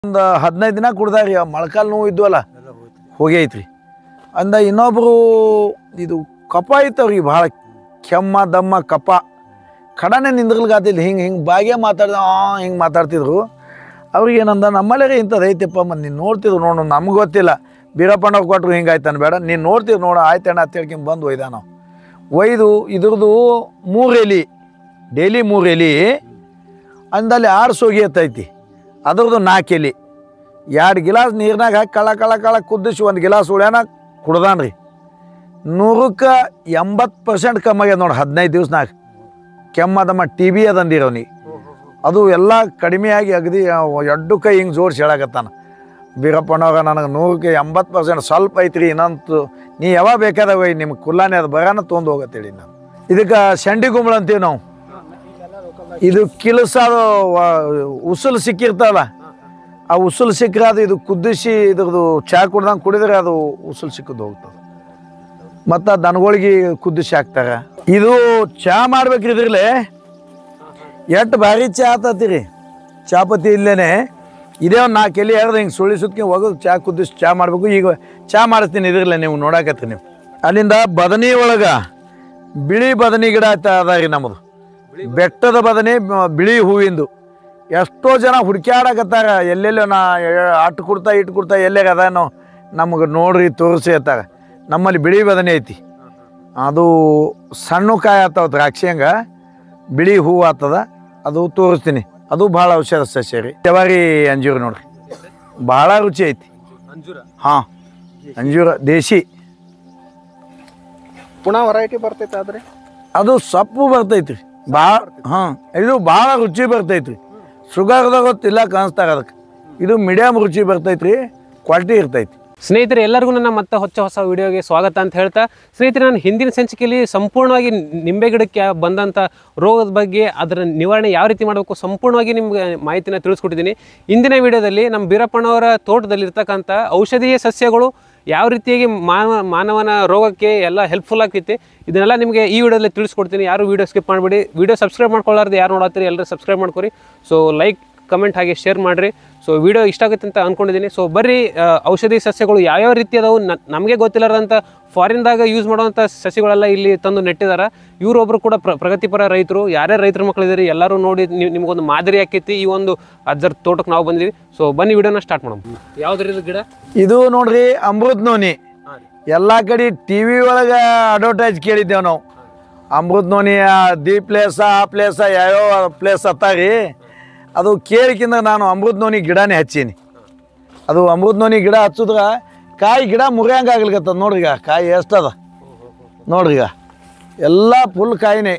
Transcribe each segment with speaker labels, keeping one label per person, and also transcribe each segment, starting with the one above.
Speaker 1: ಒಂದು ಹದಿನೈದು ದಿನ ಕುಡ್ದಾರಿ ಮೊಳಕಾಲು ನೋವು ಇದ್ವಲ್ಲ ಹೋಗೈತ್ರಿ ಅಂದ ಇನ್ನೊಬ್ರು ಇದು ಕಪ ಐತವ್ರಿಗೆ ಭಾಳ ಕೆಮ್ಮ ದಮ್ಮ ಕಪ ಕಡನೆ ನಿಂದ್ರಲ್ಗಾತಿಲ್ಲ ಹಿಂಗೆ ಹಿಂಗೆ ಬಾಗೆ ಮಾತಾಡ್ದ ಹಿಂಗೆ ಮಾತಾಡ್ತಿದ್ರು ಅವ್ರಿಗೆ ಏನಂದ ನಮ್ಮಲ್ಲೇ ಇಂಥದ್ದು ಐತಪ್ಪ ಮತ್ತು ನೀನು ನೋಡ್ತಿದ್ರು ನೋಡು ನಮ್ಗೆ ಗೊತ್ತಿಲ್ಲ ಬೀರಪ್ಪಣ್ಣವ್ರು ಕೊಟ್ಟರು ಹಿಂಗೆ ಆಯ್ತಾನೆ ಬೇಡ ನೀನು ನೋಡ್ತಿದ್ರು ನೋಡು ಆಯ್ತಣ್ಣ ಅಂತ ಹೇಳ್ಕೊಂಡು ಬಂದು ಒಯ್ದ ನಾವು ಒಯ್ದು ಇದ್ರದ್ದು ಮೂರು ಎಲೆ ಡೈಲಿ ಮೂರು ಎಲೆ ಅಂದಲ್ಲಿ ಆರು ಸೋಗಿ ಎತ್ತೈತಿ ಅದ್ರದ್ದು ನಾಲ್ಕು ಎಲೆ ಎರಡು ಗಿಲಾಸ್ ನೀರ್ನಾಗ ಹಾಕಿ ಕಳ ಕಳ ಕಳ ಕುದಿಸಿ ಒಂದು ಗಿಲಾಸ್ ಉಳ್ಯಾನ ಕುಡ್ದಾನ್ರಿ ನೂರಕ್ಕೆ ಎಂಬತ್ತು ಪರ್ಸೆಂಟ್ ಕಮ್ಮಾಗ್ಯದ ನೋಡಿ ಹದಿನೈದು ದಿವ್ಸನಾಗ ಕೆಮ್ಮದಮ್ಮ ಟಿ ಬಿ ಅದಂದಿರವ್ನಿಗೆ ಅದು ಎಲ್ಲ ಕಡಿಮೆಯಾಗಿ ಅಗದಿ ಎಡ್ಡು ಕೈ ಹಿಂಗೆ ಜೋಡಿಸಿ ಹೇಳಕತ್ತಾನ ಬೀರಪ್ಪನವ್ರ ನನಗೆ ನೂರಕ್ಕೆ ಎಂಬತ್ತು ಪರ್ಸೆಂಟ್ ಸ್ವಲ್ಪ ಐತ್ರಿ ಇನ್ನಂತೂ ನೀ ಯಾವಾಗ ಬೇಕಾದಾಗ ಒಯ್ ನಿಮ್ಗೆ ಕುಲ್ಲಾನೆ ಅದು ಬರಾನ ತೊಗೊಂಡು ಹೋಗತ್ತೇಳಿ ನಾನು ಇದಕ್ಕೆ ಶಂಡಿ ಕುಂಬಳ ಅಂತೀವಿ ನಾವು ಇದು ಕಿಲಸ ಉಸುಲು ಸಿಕ್ಕಿರ್ತಲ್ಲ ಆ ಉಸುಲು ಸಿಕ್ಕರೆ ಅದು ಇದು ಕುದಿಸಿ ಇದ್ರದ್ದು ಚಹಾ ಕುಡ್ದಂಗೆ ಕುಡಿದ್ರೆ ಅದು ಉಸುಲು ಸಿಕ್ಕದು ಹೋಗ್ತದೆ ಮತ್ತು ದನಗಳಿಗೆ ಕುದಿಸಿ ಹಾಕ್ತಾರೆ ಇದು ಚಹಾ ಮಾಡ್ಬೇಕ್ರಿ ಇದ್ರಲ್ಲೇ ಎಷ್ಟು ಭಾರಿ ಚಹಾ ಆತತ್ತೀರಿ ಚಾಪತಿ ಇಲ್ಲೇನೆ ಇದೇ ಒಂದು ನಾಲ್ಕು ಎಲೆ ಎಳ್ದು ಹಿಂಗೆ ಸುಳಿ ಸುತ್ಕೊಂಡು ಹೋಗೋದು ಚಹಾ ಕುದಿಸಿ ಚಹಾ ಮಾಡಬೇಕು ಈಗ ಚಹಾ ಮಾಡಿಸ್ತೀನಿ ಇದ್ರಲ್ಲೇ ನೀವು ನೋಡಾಕತ್ತೀರಿ ನೀವು ಅಲ್ಲಿಂದ ಬದನಿ ಒಳಗೆ ಬಿಳಿ ಬದನಿ ಗಿಡ ಅದ ರೀ ನಮ್ಮದು ಬೆಟ್ಟದ ಬದನೆ ಬ- ಬಿಳಿ ಹೂವಿಂದು ಎಷ್ಟೋ ಜನ ಹುಡುಕ್ಯಾಡಕತ್ತಾರ ಎಲ್ಲೆಲ್ಲೋ ನಾ ಅಟ್ಟು ಕೊಡ್ತಾ ಇಟ್ಟು ಕೊಡ್ತಾ ಎಲ್ಲೇ ಅದಾನೋ ನಮಗೆ ನೋಡ್ರಿ ತೋರಿಸಿ ಅಂತಾರ ನಮ್ಮಲ್ಲಿ ಬಿಳಿ ಬದನೆ ಐತಿ ಅದು ಸಣ್ಣ ಕಾಯಿ ಆತಾವ ದ್ರಾಕ್ಷಿ ಹಂಗ ಬಿಳಿ ಹೂವು ಆತದ ಅದು ತೋರಿಸ್ತೀನಿ ಅದು ಭಾಳ ಔಷಧ ಸಸ್ಯ ರೀ ಜವಾರಿ ಅಂಜೂರ ನೋಡ್ರಿ ಭಾಳ ರುಚಿ ಐತಿ
Speaker 2: ಅಂಜೂರ
Speaker 1: ಹಾಂ ಅಂಜೂರ ದೇಶಿ
Speaker 2: ಪುನಃ ವೆರೈಟಿ ಬರ್ತೈತೆ ಆದ್ರೆ
Speaker 1: ಅದು ಸೊಪ್ಪು ಬರ್ತೈತ್ರಿ ಭಾಳ ಹಾಂ ಇದು ಭಾಳ ರುಚಿ ಬರ್ತೈತ್ರಿ ಶುಗರ್ದಾಗ ಗೊತ್ತಿಲ್ಲ ಕಾಣಿಸ್ತಾರ ಅದಕ್ಕೆ ಇದು ಮೀಡಿಯಮ್ ರುಚಿ ಬರ್ತೈತ್ರಿ ಕ್ವಾಲಿಟಿ ಇರ್ತೈತಿ
Speaker 3: ಸ್ನೇಹಿತರೆ ಎಲ್ಲರಿಗೂ ನನ್ನ ಮತ್ತೆ ಹೊಚ್ಚ ಹೊಸ ವಿಡಿಯೋಗೆ ಸ್ವಾಗತ ಅಂತ ಹೇಳ್ತಾ ಸ್ನೇಹಿತರೆ ನಾನು ಹಿಂದಿನ ಸಂಚಿಕೆಯಲ್ಲಿ ಸಂಪೂರ್ಣವಾಗಿ ನಿಂಬೆ ಗಿಡಕ್ಕೆ ಬಂದಂಥ ರೋಗದ ಬಗ್ಗೆ ಅದರ ನಿವಾರಣೆ ಯಾವ ರೀತಿ ಮಾಡಬೇಕು ಸಂಪೂರ್ಣವಾಗಿ ನಿಮ್ಗೆ ಮಾಹಿತಿನ ತಿಳಿಸ್ಕೊಟ್ಟಿದ್ದೀನಿ ಇಂದಿನ ವಿಡಿಯೋದಲ್ಲಿ ನಮ್ಮ ಬೀರಪ್ಪನವರ ತೋಟದಲ್ಲಿರ್ತಕ್ಕಂಥ ಔಷಧೀಯ ಸಸ್ಯಗಳು ಯಾವ ರೀತಿಯಾಗಿ ಮಾನವ ಮಾನವನ ರೋಗಕ್ಕೆ ಎಲ್ಲ ಹೆಲ್ಪ್ಫುಲ್ ಆಗ್ತೈತಿ ಇದನ್ನೆಲ್ಲ ನಿಮಗೆ ಈ ವಿಡಿಯೋದಲ್ಲಿ ತಿಳಿಸ್ಕೊಡ್ತೀನಿ ಯಾರು ವಿಡಿಯೋ ಸ್ಕಿಪ್ ಮಾಡಬೇಡಿ ವಿಡಿಯೋ ಸಬ್ಸ್ಕ್ರೈಬ್ ಮಾಡ್ಕೊಳ್ಳಾರ್ದು ಯಾರು ನೋಡತ್ತೀರಿ ಎಲ್ಲರೂ ಸಬ್ಸ್ಕ್ರೈಬ್ ಮಾಡ್ಕೊರಿ ಸೊ ಲೈಕ್ ಕಮೆಂಟ್ ಹಾಗೆ ಶೇರ್ ಮಾಡಿರಿ ಸೊ ವಿಡಿಯೋ ಇಷ್ಟ ಆಗುತ್ತೆ ಅಂತ ಅಂದ್ಕೊಂಡಿದ್ದೀನಿ ಸೊ ಬರ್ರಿ ಆ, ಔಷಧಿ ಸಸ್ಯಗಳು ಯಾವ್ಯಾವ ರೀತಿ ಅದಾವು ನಮಗೆ ಗೊತ್ತಿಲ್ಲದಂಥ ಫಾರಿನ್ದಾಗ ಯೂಸ್ ಮಾಡುವಂಥ ಸಸ್ಯಗಳೆಲ್ಲ ಇಲ್ಲಿ ತಂದು ನೆಟ್ಟಿದ್ದಾರೆ ಇವರೊಬ್ಬರು ಕೂಡ ಪ್ರ ಪ್ರಗತಿಪರ ರೈತರು ಯಾರ್ಯಾರು ರೈತರ ಮಕ್ಕಳಿದ್ದೀರಿ ಎಲ್ಲರೂ ನೋಡಿ ನೀವು ನಿಮ್ಗೊಂದು ಮಾದರಿ ಆಕೈತಿ ಈ ಒಂದು ಅಜ್ಜರ್ ತೋಟಕ್ಕೆ ನಾವು ಬಂದಿದ್ದೀವಿ ಸೊ ಬನ್ನಿ ವಿಡಿಯೋನ ಸ್ಟಾರ್ಟ್ ಮಾಡೋಣ ಯಾವ್ದ್ರಿ ಇದು ಗಿಡ
Speaker 1: ಇದು ನೋಡ್ರಿ ಅಮೃತ್ ನೋನಿ ಎಲ್ಲ ಕಡೆ ಟಿ ವಿ ಒಳಗೆ ಅಡ್ವರ್ಟೈಸ್ ಕೇಳಿದ್ದೇವೆ ನಾವು ಅಮೃತ್ ನೋನಿ ಆ ದಿ ಪ್ಲೇಸ ಆ ಪ್ಲೇಸ ಯಾವ್ಯಾವ ಪ್ಲೇಸ್ ಅತ್ತಾರಿ ಅದು ಕೇಳಿಕಿಂದ ನಾನು ಅಮೃತ್ ನೋನಿ ಗಿಡನೇ ಹಚ್ಚೀನಿ ಅದು ಅಮೃತ್ ನೋನಿ ಗಿಡ ಹಚ್ಚಿದ್ರ ಕಾಯಿ ಗಿಡ ಮುರಿಯಂಗೆ ಆಗ್ಲಿಕತ್ತದ ನೋಡ್ರಿ ಈಗ ಕಾಯಿ ಎಷ್ಟದ ನೋಡ್ರಿ ಈಗ ಎಲ್ಲ ಫುಲ್ ಕಾಯಿನೇ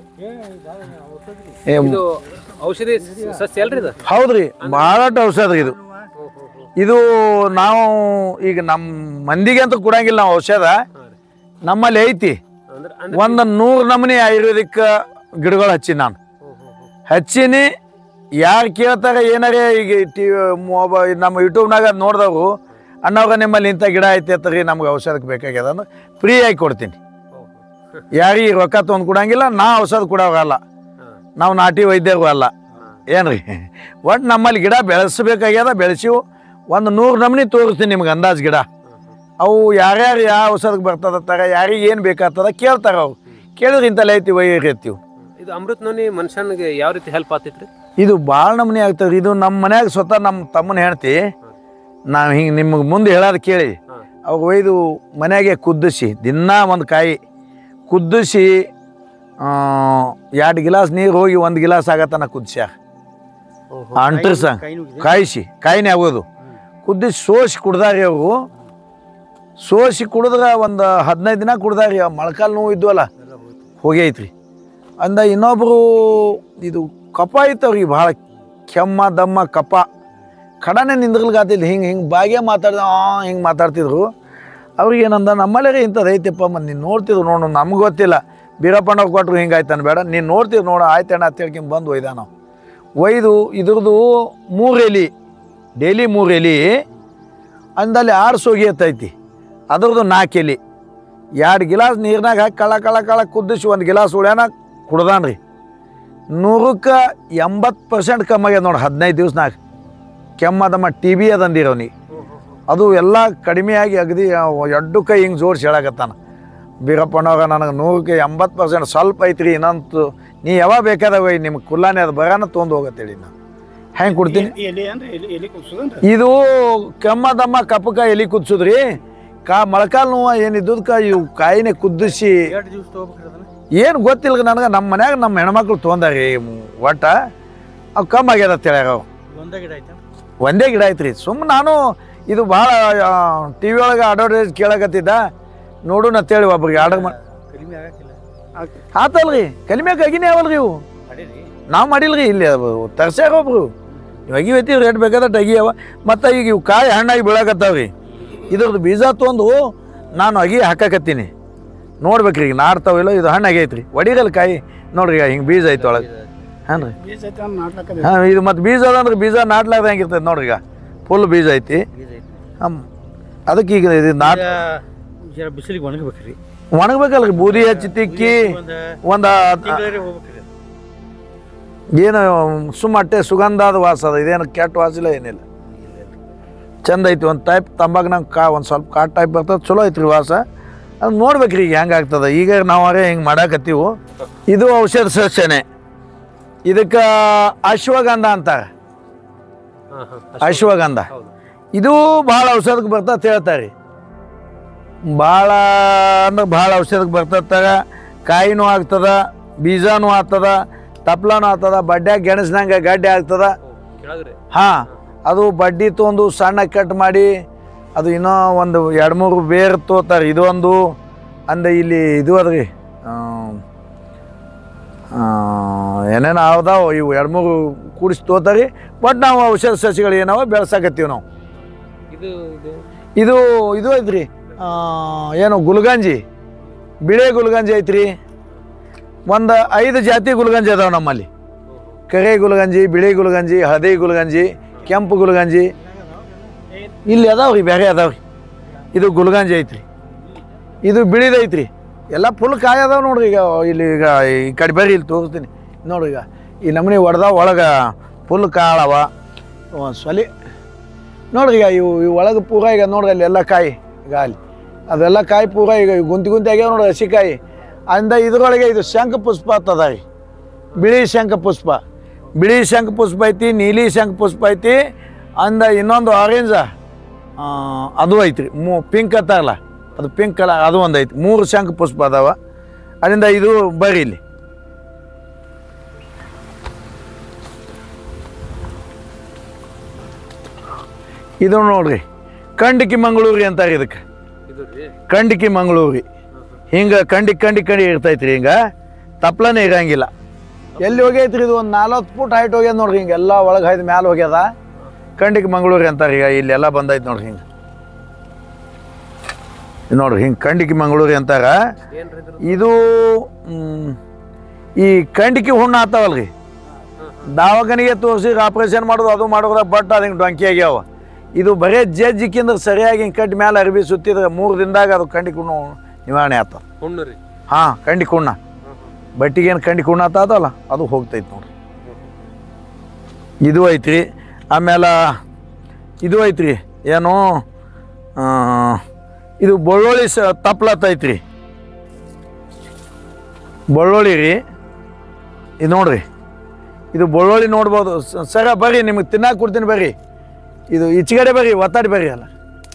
Speaker 1: ಏ
Speaker 3: ಇದು ಔಷಧಿ ಸಸ್ಯ ಅಲ್ರಿ ಇದು
Speaker 1: ಹೌದ್ರಿ ಭಾಳಷ್ಟು ಔಷಧ ಇದು ಇದು ನಾವು ಈಗ ನಮ್ಮ ಮಂದಿಗೆ ಅಂತ ಕೊಡಂಗಿಲ್ಲ ನಾವು ಔಷಧ ನಮ್ಮಲ್ಲಿ ಐತಿ
Speaker 3: ಅಂದ್ರೆ
Speaker 1: ಒಂದು ನೂರು ನಮೂನಿ ಆಯುರ್ವೇದಿಕ್ ಗಿಡಗಳು ಹಚ್ಚಿ ನಾನು ಹಚ್ಚೀನಿ ಯಾರು ಕೇಳ್ತಾರೆ ಏನಾರೇ ಈಗ ಟಿ ಮೊಬೈಲ್ ನಮ್ಮ ಯೂಟ್ಯೂಬ್ನಾಗ ನೋಡಿದವರು ಅಣ್ಣವ್ರ ನಿಮ್ಮಲ್ಲಿ ಇಂಥ ಗಿಡ ಐತಿ ಅಂತ ರೀ ನಮ್ಗೆ ಔಷಧಕ್ಕೆ ಬೇಕಾಗ್ಯದ ಅಂದ್ರೆ ಫ್ರೀಯಾಗಿ ಕೊಡ್ತೀನಿ ಯಾರಿಗೆ ರೊಕ್ಕ ತೊಗೊಂಡು ಕೊಡಂಗಿಲ್ಲ ನಾ ಔಷಧ ಕೊಡೋರಲ್ಲ ನಾವು ನಾಟಿ ವೈದ್ಯರು ಅಲ್ಲ ಏನ್ರಿ ಒಟ್ಟು ನಮ್ಮಲ್ಲಿ ಗಿಡ ಬೆಳೆಸ್ಬೇಕಾಗ್ಯದ ಬೆಳೆಸಿವು ಒಂದು ನೂರು ನಮೂನಿ ತೋರಿಸ್ತೀನಿ ನಿಮ್ಗೆ ಅಂದಾಜು ಗಿಡ ಅವು ಯಾರ್ಯಾರು ಯಾವ ಔಷಧಕ್ಕೆ ಬರ್ತದತ್ತಾರ ಯಾರಿಗೆ ಏನು ಬೇಕಾಗ್ತದ ಕೇಳ್ತಾರ ಅವ್ರು ಕೇಳಿದ್ರೆ ಇಂತಲ್ಲಿ ಐತಿ ವೈರ್ ಐತಿವು
Speaker 3: ಇದು ಅಮೃತ್ ನೋನಿ ಮನುಷ್ಯನಿಗೆ ಯಾವ ರೀತಿ ಹೆಲ್ಪ್ ಆಗ್ತೈತ್ರಿ
Speaker 1: ಇದು ಭಾಳ ನಮೂನಿ ಆಗ್ತದೆ ಇದು ನಮ್ಮ ಮನ್ಯಾಗ ಸ್ವತಃ ನಮ್ಮ ತಮ್ಮನ ಹೇಳ್ತಿ ನಾವು ಹಿಂಗೆ ನಿಮಗೆ ಮುಂದೆ ಹೇಳೋದು ಕೇಳಿ ಅವು ಒಯ್ದು ಮನೆಯಾಗೆ ಕುದಿಸಿ ದಿನಾ ಒಂದು ಕಾಯಿ ಕುದಿಸಿ ಎರಡು ಗಿಲಾಸ್ ನೀರು ಹೋಗಿ ಒಂದು ಗಿಲಾಸ್ ಆಗತ್ತನ ಕುದಿಸ್ಯಾರ ಅಂಟ್ರಸ ಕಾಯಿಸಿ ಕಾಯಿನೇ ಆಗೋದು ಕುದಿಸಿ ಸೋಸಿ ಕುಡ್ದಾರಿ ಅವು ಸೋಸಿ ಕುಡಿದ್ರೆ ಒಂದು ಹದಿನೈದು ದಿನ ಕುಡ್ದಾರಿ ಮೊಳಕಾಲು ನೋವು ಇದ್ವಲ್ಲ ಹೋಗೈತ್ರಿ ಅಂದ ಇನ್ನೊಬ್ಬರು ಇದು ಕಪ ಐತವ್ರಿಗೆ ಭಾಳ ಕೆಮ್ಮ ದಮ್ಮ ಕಪ ಕಡನೆ ನಿಂದ್ರಲ್ಗಾತಿಲ್ಲ ಹಿಂಗೆ ಹಿಂಗೆ ಬಾಗೆ ಮಾತಾಡ್ದ ಹಿಂಗೆ ಮಾತಾಡ್ತಿದ್ರು ಅವ್ರಿಗೆ ಏನಂದ ನಮ್ಮಲ್ಲೇ ಇಂಥದ್ದು ಐತಪ್ಪ ಮತ್ತು ನೀನು ನೋಡ್ತಿದ್ರು ನೋಡು ನಮ್ಗೆ ಗೊತ್ತಿಲ್ಲ ಬೀರಪ್ಪಣ್ಣವ್ರು ಕೊಟ್ಟರು ಹಿಂಗೆ ಆಯ್ತಾನೆ ಬೇಡ ನೀನು ನೋಡ್ತಿದ್ರು ನೋಡು ಆಯ್ತಣ್ಣ ಅಂತ ಹೇಳ್ಕೊಂಡು ಬಂದು ಒಯ್ದ ನಾವು ಒಯ್ದು ಇದ್ರದ್ದು ಮೂರು ಎಲೆ ಡೈಲಿ ಮೂರು ಎಲೆ ಅಂದಲ್ಲಿ ಆರು ಸೋಗಿ ಎತ್ತೈತಿ ಅದ್ರದ್ದು ನಾಲ್ಕು ಎಲೆ ಎರಡು ಗಿಲಾಸ್ ನೀರ್ನಾಗ ಹಾಕಿ ಕಳ ಕಳ ಕಳ ಕುದಿಸಿ ಒಂದು ಗಿಲಾಸ್ ಉಳ್ಯಾನ ಕುಡ್ದಾನ್ರಿ ನೂರಕ್ಕೆ ಎಂಬತ್ತು ಪರ್ಸೆಂಟ್ ಕಮ್ಮಿ ಆಗ್ಯದ ನೋಡಿ ಹದಿನೈದು ದಿವ್ಸನಾಗ ಕೆಮ್ಮದಮ್ಮ ಟಿ ಬಿ ಅದಂದಿರೋನಿ ಅದು ಎಲ್ಲ ಕಡಿಮೆಯಾಗಿ ಅಗದಿ ಅವ್ ಎಡ್ಡು ಕೈ ಹಿಂಗೆ ಜೋಡಿಸಿ ಹೇಳಕತ್ತಾನ ಬೀರಪ್ಪನವ್ರ ನನಗೆ ನೂರಕ್ಕೆ ಎಂಬತ್ತು ಪರ್ಸೆಂಟ್ ಸ್ವಲ್ಪ ಐತ್ರಿ ಇನ್ನಂತೂ ನೀ ಯಾವಾಗ ಬೇಕಾದಾಗ ಒಯ್ ನಿಮ್ಗೆ ಕುಲ್ಲಾನೆ ಅದು ಬರಾನ ತೊಗೊಂಡು ಹೋಗತ್ತೇಳಿ ನಾನು ಹೆಂಗೆ ಕೊಡ್ತೀನಿ
Speaker 2: ಎಲೆ ಅಂದ್ರೆ ಎಲೆ ಎಲೆ ಕುಗ್ಸೋದನ್ರಿ
Speaker 1: ಇದು ಕೆಮ್ಮದಮ್ಮ ಕಪ್ಪಕ ಎಲಿ ಕುದಿಸುದ್ರಿ ಕಾ ಮೊಳಕಾಲು ನೋವು ಏನಿದ್ದದ್ಕ ಇವು ಕಾಯಿನೇ ಕುದಿಸಿ
Speaker 2: ಎರಡು ದಿವಸ ತೊಗೋಬೇಕ್ರಿ ಅದನ್ನ
Speaker 1: ಏನು ಗೊತ್ತಿಲ್ಲ ನನಗೆ ನಮ್ಮ ಮನ್ಯಾಗ ನಮ್ಮ ಹೆಣ್ಮಕ್ಳು ತೊಗೊಂಡಾರಿ ಒಟ್ಟ ಅವು ಕಮ್ಮಿ ಆಗ್ಯದ ಹೇಳ್ಯಾರ ಅವು
Speaker 2: ಒಂದೇ ಗಿಡ ಐತೆ
Speaker 1: ಒಂದೇ ಗಿಡ ಐತ್ರಿ ಸುಮ್ಮನೆ ನಾನು ಇದು ಭಾಳ ಟಿ ವಿ ಒಳಗೆ ಅಡ್ವರ್ಟೈಸ್ ಕೇಳಕತ್ತಿದ್ದ ನೋಡು ಅಂತೇಳಿ ಒಬ್ರಿಗೆ ಆರ್ಡರ್ ಮಾಡಿ
Speaker 2: ಕಡಿಮೆ ಆಗಕ್ಕಿಲ್ಲ
Speaker 1: ಆತಲ್ರಿ ಕಡಿಮೆ ಆಗಿನೇ ಅವಲ್ರಿ ಇವು
Speaker 2: ಅಡೀರಿ
Speaker 1: ನಾವು ಮಾಡಿಲ್ರಿ ಇಲ್ಲಿ ತರ್ಸ್ಯಾರ ಒಬ್ರು ನೀವು ಅಗಿ ಹೋಯ್ತೀವಿ ರೇಟ್ ಬೇಕಾದಟ್ಟು ಅಗಿಯವ ಮತ್ತು ಈಗ ಇವು ಕಾಯಿ ಹಣ್ಣಾಗಿ ಬೀಳಕತ್ತಾವ್ರಿ ಇದ್ರದ್ದು ಬೀಜ ತೊಂದು ನಾನು ಅಗಿ ಹಾಕಕತ್ತೀನಿ ನೋಡ್ಬೇಕ್ರಿ ಈಗ ನಾಡ್ತಾವಿಲ್ಲ ಇದು ಹಣ್ಣು ಆಗೈತ್ರಿ ಒಡಿರಲ್ಲ ಕಾಯಿ ನೋಡ್ರಿ ಈಗ ಹಿಂಗೆ ಬೀಜ ಐತೆ ಒಳಗೆ ಹಾಂ ರೀ
Speaker 2: ಬೀಜ ಐತೆ ಅಂದ್ರೆ ನಾಟ್ಲಕ್ಕ
Speaker 1: ಹಾಂ ಇದು ಮತ್ತು ಬೀಜ ಅದಂದ್ರೆ ಬೀಜ ನಾಟ್ಲಾರ್ದ ಹೆಂಗಿರ್ತೈತೆ ನೋಡ್ರಿ ಈಗ ಫುಲ್ ಬೀಜ ಐತಿ
Speaker 2: ಬೀಜ ಐತೆ
Speaker 1: ಹಮ್ ಅದಕ್ಕೆ ಈಗ ಇದು ನಾಟ್
Speaker 2: ಜರ ಬಿಸಿಲಿಗೆ ಒಣಗಬೇಕ್ರಿ
Speaker 1: ಒಣಗ್ಬೇಕಲ್ರಿ ಬೂದಿ ಹಚ್ಚಿ ತಿಕ್ಕಿ
Speaker 2: ಒಂದು
Speaker 1: ಒಂದು
Speaker 2: ತಿಂಗಳೇ ಹೋಗ್ಬೇಕ್ರಿ
Speaker 1: ಏನು ಸುಮ್ಮ ಅಟ್ಟೆ ಸುಗಂಧದ ವಾಸ ಅದ ಇದೇನು ಕೆಟ್ಟ ವಾಸ ಇಲ್ಲ ಏನಿಲ್ಲ ಚಂದ ಐತಿ ಒಂದು ಟೈಪ್ ತಂಬಾಕು ನಂಗೆ ಕಾ ಒಂದು ಸ್ವಲ್ಪ ಕಾಟ್ ಟೈಪ್ ಬರ್ತದೆ ಚಲೋ ಐತ್ರಿ ವಾಸ ಅದು ನೋಡ್ಬೇಕ್ರಿ ಈಗ ಹೆಂಗೆ ಆಗ್ತದೆ ಈಗ ನಾವರೇ ಹಿಂಗೆ ಮಾಡಾಕತ್ತೀವು ಇದು ಔಷಧ ಸಸ್ಯನೇ ಇದಕ್ಕೆ ಅಶ್ವಗಂಧ ಅಂತಾರೆ
Speaker 3: ಹಾಂ ಹಾಂ
Speaker 1: ಅಶ್ವಗಂಧ
Speaker 3: ಹೌದು
Speaker 1: ಇದು ಭಾಳ ಔಷಧಕ್ಕೆ ಬರ್ತದೆ ಹೇಳ್ತಾರೆ ಭಾಳ ಅಂದ್ರೆ ಭಾಳ ಔಷಧಕ್ಕೆ ಬರ್ತದ ಕಾಯಿನೂ ಆಗ್ತದ ಬೀಜನೂ ಆಗ್ತದ ತಪ್ಲನೂ ಆಗ್ತದ ಬಡ್ಡ್ಯಾಗ ಗೆಣಸ್ನಂಗೆ ಗಡ್ಡೆ ಆಗ್ತದ
Speaker 3: ಕೆಳಗ್ರಿ
Speaker 1: ಹಾಂ ಅದು ಬಡ್ಡಿ ತೊಗೊಂಡು ಸಣ್ಣ ಕಟ್ ಮಾಡಿ ಅದು ಇನ್ನೂ ಒಂದು ಎರಡು ಮೂರು ಬೇರು ತೋತಾರೆ ಇದೊಂದು ಅಂದ ಇಲ್ಲಿ ಇದು ಅದ್ರಿ ಏನೇನು ಅವದಾವ ಇವು ಎರಡು ಮೂರು ಕೂಡಿಸಿ ತೋತಾರಿ ಬಟ್ ನಾವು ಔಷಧ ಸಸಿಗಳು ಏನವ ಬೆಳ್ಸಾಕತ್ತೀವಿ ನಾವು
Speaker 3: ಇದು ಇದು
Speaker 1: ಇದು ಇದು ಐತ್ರಿ ಆ, ಏನು ಗುಲ್ಗಂಜಿ ಬಿಳೆ ಗುಲ್ಗಂಜಿ ಐತ್ರಿ ಒಂದು ಐದು ಜಾತಿ ಗುಲ್ಗಂಜಿ ಅದಾವ ನಮ್ಮಲ್ಲಿ ಕರೆ ಗುಲ್ಗಂಜಿ ಬಿಳಿ ಗುಲ್ಗಂಜಿ ಹಳದಿ ಗುಲ್ಗಂಜಿ ಕೆಂಪು ಗುಲ್ಗಂಜಿ ಇಲ್ಲಿ ಅದಾವ್ರಿ ಬೇರೆ ಅದಾವ್ರಿ ಇದು ಗುಲ್ಗಂಜಿ ಐತ್ರಿ ಇದು ಬಿಳಿದ ಐತ್ರಿ ಎಲ್ಲ ಫುಲ್ ಕಾಯಿ ಅದಾವ ನೋಡ್ರಿ ಈಗ ಇಲ್ಲಿ ಈಗ ಈ ಕಡೆ ಬರ್ರಿ ಇಲ್ಲಿ ತೋರಿಸ್ತೀನಿ ನೋಡ್ರಿ ಈಗ ಈ ನಮೂನಿ ಹೊಡೆದಾವ ಒಳಗೆ ಫುಲ್ ಕಾಳವ ಒಂದು ಸೊಲಿ ನೋಡ್ರಿ ಈಗ ಇವು ಇವು ಒಳಗೆ ಪೂರ ಈಗ ನೋಡ್ರಿ ಅಲ್ಲಿ ಎಲ್ಲ ಕಾಯಿ ಈಗ ಅಲ್ಲಿ ಅದೆಲ್ಲ ಕಾಯಿ ಪೂರ ಈಗ ಗುಂತಿ ಗುಂತಿ ಆಗ್ಯಾವ ನೋಡ್ರಿ ಹಸಿಕಾಯಿ ಅಂದ ಇದ್ರೊಳಗೆ ಇದು ಶಂಖ ಪುಷ್ಪ ಅಂತದ ರೀ ಬಿಳಿ ಶಂಖ ಪುಷ್ಪ ಬಿಳಿ ಶಂಖ ಪುಷ್ಪ ಐತಿ ನೀಲಿ ಶಂಖ ಪುಷ್ಪ ಐತಿ ಅಂದ ಇನ್ನೊಂದು ಆರೆಂಜ ಅದು ಐತ್ರಿ ಮೂ ಪಿಂಕ್ ಅಂತಾರಲ್ಲ ಅದು ಪಿಂಕ್ ಕಲರ್ ಅದು ಒಂದು ಐತಿ ಮೂರು ಶಂಖ ಪುಷ್ಪ ಅದಾವ ಅದರಿಂದ ಇದು ಬರ್ರಿ ಇಲ್ಲಿ ಇದು ನೋಡ್ರಿ ಕಂಡಿಕಿ ಮಂಗಳೂರಿ ಅಂತಾರೆ ಇದಕ್ಕೆ
Speaker 3: ಇದು ರೀ
Speaker 1: ಕಂಡಿಕಿ ಮಂಗಳೂರಿ ಹಿಂಗೆ ಕಂಡಿ ಕಂಡಿ ಕಂಡಿ ಇರ್ತೈತ್ರಿ ಹಿಂಗೆ ತಪ್ಲನೇ ಇರಂಗಿಲ್ಲ ಎಲ್ಲಿ ಹೋಗೈತ್ರಿ ಇದು ಒಂದು ನಲ್ವತ್ತು ಫುಟ್ ಹೈಟ್ ಹೋಗ್ಯದ ನೋಡ್ರಿ ಹಿಂಗೆ ಎಲ್ಲ ಒಳಗೆ ಹೈದು ಮ್ಯಾಲೆ ಹೋಗ್ಯದ ಕಂಡಿಕಿ ಮಂಗಳೂರಿ ಅಂತಾರೆ ಈಗ ಇಲ್ಲೆಲ್ಲ ಬಂದೈತೆ ನೋಡ್ರಿ ಹಿಂಗೆ ಇದು ನೋಡ್ರಿ ಹಿಂಗೆ ಕಂಡಿಕಿ ಮಂಗಳೂರಿ ಅಂತಾರ
Speaker 3: ಏನ್ರಿ ಇದ್ರ
Speaker 1: ಇದು ಮ್, ಈ ಕಂಡಿಕಿ ಹುಣ್ಣು ಆತಾವಲ್ರಿ ದವಾಖಾನಿಗೆ ತೋರಿಸಿ ಆಪ್ರೇಷನ್ ಮಾಡೋದು ಅದು ಮಾಡೋದ ಬಟ್ ಅದು ಹಿಂಗೆ ಡೊಂಕಿ ಆಗ್ಯಾವ ಇದು ಬರೇ ಜಜ್ಜಿಕ್ಕಿಂದ್ರೆ ಸರಿಯಾಗಿ ಹಿಂಗೆ ಕಟ್ಟಿ ಮೇಲೆ ಅರಿಬಿ ಸುತ್ತಿದ್ರೆ ಮೂರು ದಿನದಾಗ ಅದು ಕಂಡಿ ಕುಣ್ಣು ನಿವಾರಣೆ ಆತ
Speaker 3: ಹುಣ್ಣು ರೀ
Speaker 1: ಹಾಂ ಕಂಡಿ ಕುಣ್ಣ ಬಟ್ಟಿಗೇನು ಕಂಡಿ ಕುಣ್ಣ ಆತದಲ್ಲ ಅದು ಹೋಗ್ತೈತೆ ನೋಡ್ರಿ ಇದು ಐತ್ರಿ ಆಮೇಲೆ ಇದು ಐತ್ರಿ ಏನು ಆ, ಇದು ಬೆಳ್ಳುಳ್ಳಿ ಸ ತಪ್ಲತ್ತೈತ್ರಿ ಬೆಳ್ಳುಳ್ಳಿ ರೀ ಇದು ನೋಡ್ರಿ ಇದು ಬೆಳ್ಳುಳ್ಳಿ ನೋಡ್ಬೋದು ಸ- ಸರ ಬರ್ರಿ ನಿಮಗೆ ತಿನ್ನಾಕ ಕೊಡ್ತೀನಿ ಬರ್ರಿ ಇದು ಈಚೆಗಡೆ ಬರ್ರಿ ಒತ್ತಾಡಿ ಬರ್ರಿ ಅಲ್ಲ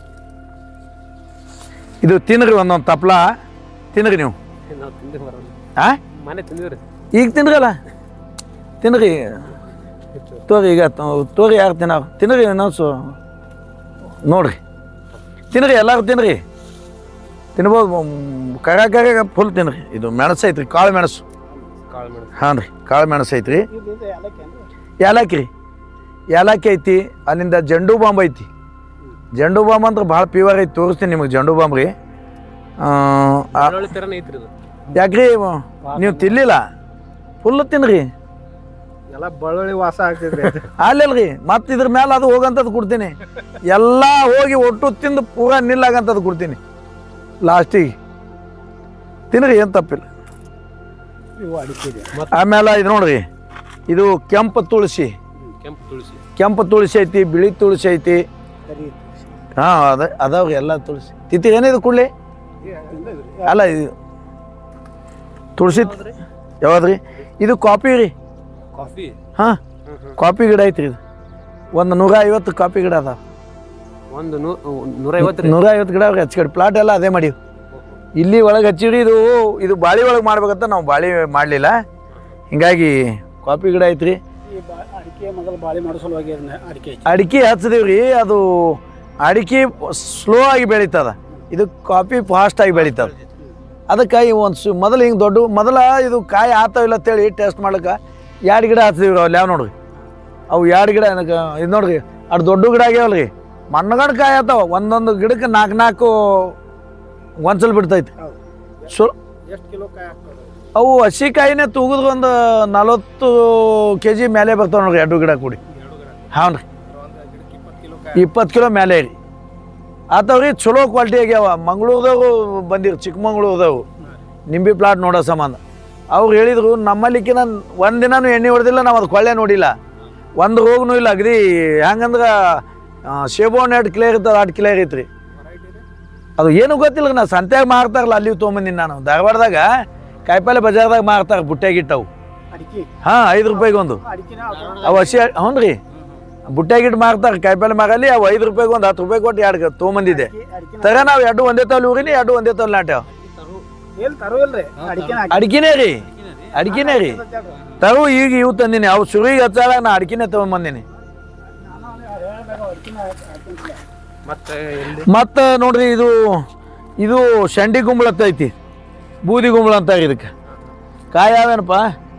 Speaker 1: ಇದು ತಿನ್ರಿ ಒಂದೊಂದು ತಪ್ಲ ತಿನ್ರಿ ನೀವು
Speaker 3: ನಾವು ತಿಂದು ಬರೋಣ
Speaker 1: ಆ
Speaker 3: ಮನೆ ತಿಂದಿವ್ರಿ
Speaker 1: ಈಗ ತಿನ್ರಲ್ಲ ತಿನ್ರಿ ತೋರಿ ಈಗ ತೋ- ತೋರಿ ಯಾರು ತಿನ್ನೋ ತಿನ್ರಿ ಇನ್ನೊಂದು ನೋಡ್ರಿ ತಿನ್ರಿ ಎಲ್ಲರೂ ತಿನ್ರಿ ತಿನ್ಬೋದು ಮ್, ಕರ ಕರ ಫುಲ್ ತಿನ್ರಿ ಇದು ಮೆಣಸು ಐತ್ರಿ ಕಾಳು ಮೆಣಸು
Speaker 3: ಕಾಳು ಮೆಣಸು
Speaker 1: ಹಾಂ ರೀ ಕಾಳು ಮೆಣಸು ಐತ್ರಿ
Speaker 2: ಇದು ಇದು ಏಲಕ್ಕಿ ಅಂದ್ರೆ
Speaker 1: ಏಲಕ್ಕಿ ರೀ ಏಲಕ್ಕಿ ಐತಿ ಅಲ್ಲಿಂದ ಜಂಡು ಬಾಂಬ್ ಐತಿ ಜಂಡು ಬಾಂಬ್ ಅಂದ್ರೆ ಭಾಳ ಪ್ಯೂರ್ ಐತಿ ತೋರಿಸ್ತೀನಿ ನಿಮಗೆ ಜಂಡು ಬಾಂಬ್ ರೀ ಆ, ಆ-
Speaker 3: ಬೆಳ್ಳುಳ್ಳಿ ಥರನೇ ಐತ್ರಿ ಇದು
Speaker 1: ಯಾಕ್ರಿ ನೀವು ತಿನ್ಲಿಲ್ಲ ಫುಲ್ ತಿನ್ರಿ
Speaker 2: ಎಲ್ಲ ಬೆಳ್ಳುಳ್ಳಿ ವಾಸ ಆಗ್ತೈತ್ರಿ
Speaker 1: ಅಲ್ಲಲ್ರಿ ಮತ್ತೆ ಇದ್ರ ಮೇಲೆ ಅದು ಹೋಗಂತದ್ದು ಕೊಡ್ತೀನಿ ಎಲ್ಲ ಹೋಗಿ ಒಟ್ಟು ತಿಂದು ಪೂರಾ ನಿಲ್ಲಾಗಂತದ್ದು ಕೊಡ್ತೀನಿ ಲಾಸ್ಟಿಗೆ ತಿನ್ರಿ ಏನು ತಪ್ಪಿಲ್ಲ
Speaker 2: ಇವು ಅಡಿಕೆ ಇದೆ
Speaker 1: ಆಮೇಲೆ ಇದು ನೋಡ್ರಿ ಇದು ಕೆಂಪು ತುಳಸಿ
Speaker 3: ಕೆಂಪು ತುಳಸಿ
Speaker 1: ಕೆಂಪು ತುಳಸಿ ಐತಿ ಬಿಳಿ ತುಳಸಿ ಐತಿ ಹಾಂ ಅದ ಅದಾವ್ರಿ ಎಲ್ಲ ತುಳಸಿ ತಿತ್ತಿ ಏನಿದು ಕೂಡಲಿ ಅಲ್ಲ ಇದು ತುಳಸಿ ಯಾವ್ದ್ರಿ ಇದು ಕಾಫಿ ರೀ
Speaker 3: ಕಾಫಿ
Speaker 1: ಹಾಂ ಕಾಫಿ ಗಿಡ ಐತ್ರಿ ಇದು ಒಂದು ನೂರ ಐವತ್ತು ಕಾಫಿ ಗಿಡ ಅದಾವ
Speaker 3: ಒಂದು ನೂ- ನೂರ ಐವತ್ತು
Speaker 1: ನೂರ ಐವತ್ತು ಗಿಡ ಅವ್ರಿ ಹಚ್ಕಡಿ ಪ್ಲಾಟ್ ಎಲ್ಲ ಅದೇ ಮಾಡೀವಿ ಇಲ್ಲಿ ಒಳಗೆ ಹಚ್ಚಿಡಿ ಇದು ಇದು ಬಾಳಿ ಒಳಗೆ ಮಾಡ್ಬೇಕಂತ ನಾವು ಬಾಳಿ ಮಾಡಲಿಲ್ಲ ಹಿಂಗಾಗಿ ಕಾಫಿ ಗಿಡ ಐತ್ರಿ
Speaker 2: ಈ ಬಾ ಅಡಿಕೆ ಮೊದಲು ಬಾಳೆ ಮಾಡೋ ಸಲುವಾಗಿ ಅದನ್ನ ಅಡಿಕೆ ಹಚ್ಚಿ
Speaker 1: ಅಡಿಕೆ ಹಚ್ಚಿದೀವ್ರಿ ಅದು ಅಡಿಕೆ ಸ್ಲೋ ಆಗಿ ಬೆಳೀತದ ಇದು ಕಾಫಿ ಫಾಸ್ಟ್ ಆಗಿ ಬೆಳೀತದ ಅದಕ್ಕೆ ಈ ಒಂದು ಸು ಮೊದಲು ಹಿಂಗೆ ದೊಡ್ಡ ಮೊದಲ ಇದು ಕಾಯಿ ಆತಾವಿಲ್ಲ ಅಂತೇಳಿ ಟೆಸ್ಟ್ ಮಾಡ್ಲಿಕ್ಕೆ ಎರಡು ಗಿಡ ಹಚ್ಚಿದೀವ್ರಿ ಅಲ್ಲಿ ಯಾವ ನೋಡ್ರಿ ಅವು ಎರಡು ಗಿಡ ಏನಕ್ಕೆ ಇದು ನೋಡ್ರಿ ಅಷ್ಟು ದೊಡ್ಡ ಗಿಡ ಆಗ್ಯಾವಲ್ರಿ ಮಣ್ಣಗಡ್ ಕಾಯಿ ಆತಾವ ಒಂದೊಂದು ಗಿಡಕ್ಕೆ ನಾಲ್ಕು ನಾಲ್ಕು ಒಂದ್ಸಲ ಬಿಡ್ತೈತಿ
Speaker 2: ಹೌದು
Speaker 1: ಸೊ
Speaker 2: ಎಷ್ಟು ಕಿಲೋ ಕಾಯಿ ಆಗ್ತದೆ
Speaker 1: ಅವು ಹಸಿ ಕಾಯಿನೇ ತೂಗಿದ್ರೆ ಒಂದು ನಲವತ್ತು ಕೆ ಜಿ ಮೇಲೆ ಬರ್ತಾವೆ ನೋಡ್ರಿ ಎರಡು ಗಿಡ ಕೂಡಿ
Speaker 2: ಎರಡು ಗಿಡ
Speaker 1: ಹಾಂ ರೀ
Speaker 2: ಒಂದು ಗಿಡಕ್ಕೆ ಇಪ್ಪತ್ತು ಕಿಲೋ ಕಾಯಿ
Speaker 1: ಇಪ್ಪತ್ತು ಕಿಲೋ ಮೇಲೆ ರೀ ಆತವ್ರಿ ಚಲೋ ಕ್ವಾಲಿಟಿ ಆಗ್ಯಾವ ಮಂಗಳೂರ್ದಾಗು ಬಂದಿರು ಚಿಕ್ಕಮಂಗ್ಳೂರ್ದಾವು ನಿಂಬೆ ಪ್ಲಾಟ್ ನೋಡೋ ಸಂಬಂಧ ಅವ್ರು ಹೇಳಿದ್ರು ನಮ್ಮಲ್ಲಿಕಿನ ಒಂದು ದಿನಾನು ಎಣ್ಣೆ ಹೊಡೆದಿಲ್ಲ ನಾವು ಅದು ಕೊಳ್ಳೆ ನೋಡಿಲ್ಲ ಒಂದು ರೋಗನೂ ಇಲ್ಲ ಅಗದಿ ಹೆಂಗಂದ್ರೆ ಸೇಬು ಹಣ್ಣು ಎರಡು ಕಿಲೋ ಇರ್ತದೆ ಅಷ್ಟು ಕಿಲೋ ಐತ್ರಿ
Speaker 2: ವೆರೈಟಿ ರೀ
Speaker 1: ಅದು ಏನು ಗೊತ್ತಿಲ್ಲ ನಾ ಸಂತ್ಯಾಗ ಮಾರ್ತಾರಲ್ಲ ಅಲ್ಲಿ ತೊಗೊಂಬಂದಿನಿ ನಾನು ಧಾರವಾಡದಾಗ ಕಾಯಿಪಲ್ಲೆ ಬಜಾರ್ದಾಗ ಮಾರ್ತಾರೆ ಬುಟ್ಟ್ಯಾಗಿಟ್ಟವು
Speaker 2: ಅಡಿಕೆ
Speaker 1: ಹಾಂ ಐದು ರೂಪಾಯಿಗೆ ಒಂದು
Speaker 2: ಅಡಿಕೆನ
Speaker 1: ಅವು ಹಸಿ ಹ್ಞೂ ರೀ ಬುಟ್ಟ್ಯಾಗಿಟ್ಟು ಮಾರ್ತಾರೆ ಕಾಯಿಪಲ್ಲೆ ಮಾರಲ್ಲಿ ಅವು ಐದು ರೂಪಾಯಿಗೆ ಒಂದು ಹತ್ತು ರೂಪಾಯಿ ಕೊಟ್ಟು ಎರಡು ತೊಗೊಂಬಂದಿದ್ದೆ
Speaker 2: ಅಡಿಕೆ
Speaker 1: ತಗ ನಾವು ಎರಡು ಒಂದೇ ತಲೆ ಊರಿನಿ ಎರಡು ಒಂದೇ ತಲೆ ನಾಟ್ಯಾವ
Speaker 2: ಎಲ್ಲಿ ತರೋ ಇಲ್ರಿ ಅಡಿಕೆನ
Speaker 1: ಅಡಿಕೆನೇ ರೀ ಅಡಿಕೆನೇ ರೀ ತಗು ಈಗ ಇವು ತಂದಿನಿ ಅವು ಸುರಿಗೆ ಹಚ್ಚಾಗ ನಾ ಅಡಿಕೆನೇ ತೊಗೊಂಬಂದಿನಿ
Speaker 3: ಮತ್ತೆ ಎಲ್ಲಿ
Speaker 1: ಮತ್ತು ನೋಡ್ರಿ ಇದು ಇದು ಶಂಡಿ ಗುಂಬಳ ಅಂತ ಐತಿ ಬೂದಿ ಗುಂಬಳ ಅಂತ ಇದಕ್ಕೆ ಕಾಯಿ ಯಾವೇನಪ್ಪ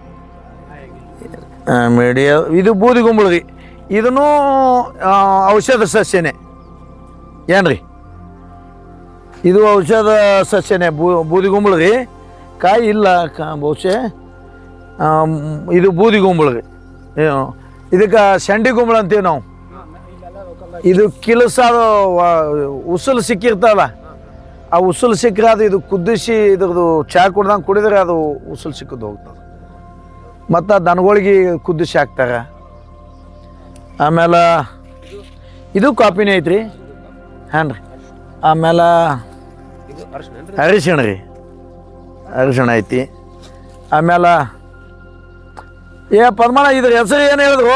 Speaker 1: ಮೀಡಿಯ ಇದು ಬೂದಿ ಗುಂಬಳ ರೀ ಇದನ್ನು ಆ, ಔಷಧ ಸಸ್ಯನೇ ಏನ್ರಿ ಇದು ಔಷಧ ಸಸ್ಯನೇ ಬೂ ಬೂದಿ ಗುಂಬಳ ರೀ ಕಾಯಿ ಇಲ್ಲ ಕಾ ಬಹುಶಃ ಆಮ್, ಇದು ಬೂದಿ ಗುಂಬಳ ರೀ ಇದಕ್ಕೆ ಶಂಡಿ ಗುಂಬಳ ಅಂತೀವಿ ನಾವು ಇದು ಕಿಲಸಾದ ಉಸುಲು ಸಿಕ್ಕಿರ್ತಲ್ಲ ಆ ಉಸುಲು ಸಿಕ್ಕರೆ ಅದು ಇದು ಕುದಿಸಿ ಇದ್ರದ್ದು ಚಹಾ ಕುಡ್ದಂಗೆ ಕುಡಿದ್ರೆ ಅದು ಉಸುಲು ಸಿಕ್ಕದು ಹೋಗ್ತದೆ ಮತ್ತು ದನಗಳಿಗೆ ಕುದಿಸಿ ಹಾಕ್ತಾರೆ ಆಮೇಲೆ ಇದು ಕಾಪಿನೇ ಐತ್ರಿ ಹಾಂ ರೀ ಆಮೇಲೆ
Speaker 3: ಇದು ಅರ್ಶಿನ
Speaker 1: ಅರಿಶಿಣ ರೀ ಅರಿಶಿಣ ಐತಿ ಆಮೇಲೆ ಏ ಪದ್ಮಣ ಇದ್ರ ಹೆಸರು ಏನು ಹೇಳಿದ್ರು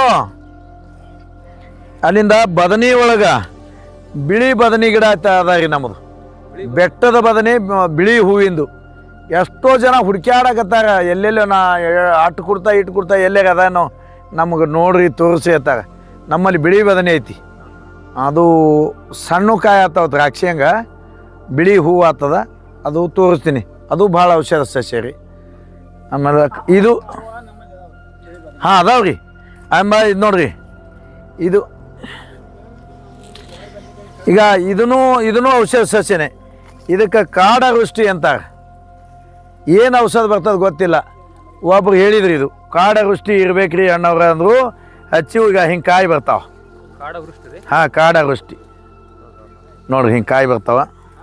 Speaker 1: ಅಲ್ಲಿಂದ ಬದನಿ ಒಳಗ ಬಿಳಿ ಬದನಿ ಗಿಡ ಆಯ್ತ ಅದ ರೀ ನಮ್ಮದು ಬೆಟ್ಟದ ಬದನಿ ಬ- ಬಿಳಿ ಹೂವಿಂದು ಎಷ್ಟೋ ಜನ ಹುಡುಕ್ಯಾಡಕತ್ತಾರ ಎಲ್ಲೆಲ್ಲೋ ನಾ ಎ- ಅಟ್ಟು ಕೊಡ್ತಾ ಇಟ್ಟು ಕೊಡ್ತಾ ಎಲ್ಲೇ ಅದಾನೋ ನಮಗೆ ನೋಡ್ರಿ ತೋರಿಸಿ ಅತ್ತಾರ ನಮ್ಮಲ್ಲಿ ಬಿಳಿ ಬದನಿ ಐತಿ ಅದು ಸಣ್ಣ ಕಾಯಿ ಆತಾವ ದ್ರಾಕ್ಷಿ ಹಂಗ ಬಿಳಿ ಹೂವು ಆಗ್ತದ ಅದು ತೋರಿಸ್ತೀನಿ ಅದು ಭಾಳ ಔಷಧ ಸಸ್ಯ ರೀ ಆಮೇಲೆ ಕ- ಇದು ಹಾಂ ಅದಾವ್ರಿ ಆಮೇಲೆ ಇದು ನೋಡ್ರಿ ಇದು ಈಗ ಇದನ್ನು ಇದನ್ನು ಔಷಧ ಸಸ್ಯನೇ ಇದಕ್ಕೆ ಕಾಡ ವೃಷ್ಟಿ ಅಂತಾರೆ ಏನು ಔಷಧ ಬರ್ತದೆ ಗೊತ್ತಿಲ್ಲ ಒಬ್ರು ಹೇಳಿದ್ರಿ ಇದು ಕಾಡ ವೃಷ್ಟಿ ಇರ್ಬೇಕ್ರಿ ಅಣ್ಣವ್ರ ಅಂದರು ಹಚ್ಚಿ ಈಗ ಹಿಂಗೆ ಕಾಯಿ ಬರ್ತಾವ
Speaker 3: ಕಾಡ ವೃಷ್ಟಿ ರೀ
Speaker 1: ಹಾಂ ಕಾಡ ವೃಷ್ಟಿ ನೋಡ್ರಿ ಹಿಂಗೆ ಕಾಯಿ ಬರ್ತಾವ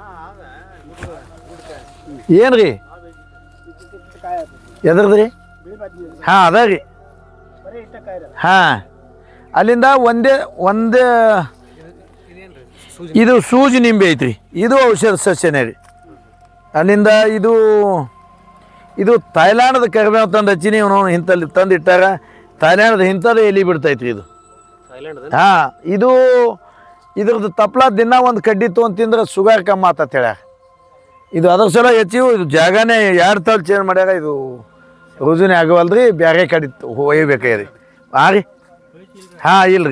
Speaker 1: ಏನು ರೀ
Speaker 2: ಕಾಯಿ ಆಗ್ತದೆ
Speaker 1: ಎದ್ರದ್ದು ರೀ
Speaker 2: ಬಿಳಿ ಬಾಜಿ
Speaker 1: ಹಾಂ ಅದ ರೀ
Speaker 2: ಬರೀ ಇಟ್ಟ ಕಾಯಿ ಇರೋದು.
Speaker 1: ಹಾಂ ಅಲ್ಲಿಂದ ಒಂದೇ ಒಂದೇ
Speaker 3: ಇದೇನ್ರಿ ಸೂಜಿ
Speaker 1: ಇದು ಸೂಜಿ ನಿಂಬೆ ಐತ್ರಿ ಇದು ಔಷಧ ಸಸ್ಯನೇ ರೀ ಅಲ್ಲಿಂದ ಇದು ಇದು ಥೈಲ್ಯಾಂಡ್ದ ಕರಿಬೇವು ತಂದು ಹಚ್ಚಿನಿ ಇವನು ಇಂಥಲ್ಲಿ ತಂದು ಇಟ್ಟಾರ ಥೈಲ್ಯಾಂಡ್ದ ಇಂಥದ್ದು ಎಲಿ ಬಿಡ್ತೈತ್ರಿ ಇದು
Speaker 3: ಥೈಲ್ಯಾಂಡ್
Speaker 1: ಹಾಂ ಇದು ಇದ್ರದ್ದು ತಪ್ಲ ದಿನ ಒಂದು ಕಡ್ಡಿ ತೊಗೊಂಡು ತಿಂದ್ರೆ ಶುಗರ್ ಕಮ್ಮಿ ಆತತ್ ಹೇಳ್ಯಾರ ಇದು ಅದ್ರ ಸಲ ಹೆಚ್ಚಿವು ಇದು ಜಾಗನೇ ಎರಡು ತಲೆ ಚೇಂಜ್ ಮಾಡ್ಯಾರ ಇದು ರುಜುನೇ ಆಗವಲ್ರಿ ಬೇರೆ ಕಡೆ ಒಯ್ಬೇಕಾಗ್ಯದ ಹಾಂ ರೀ ಹಾಂ ಇಲ್ರಿ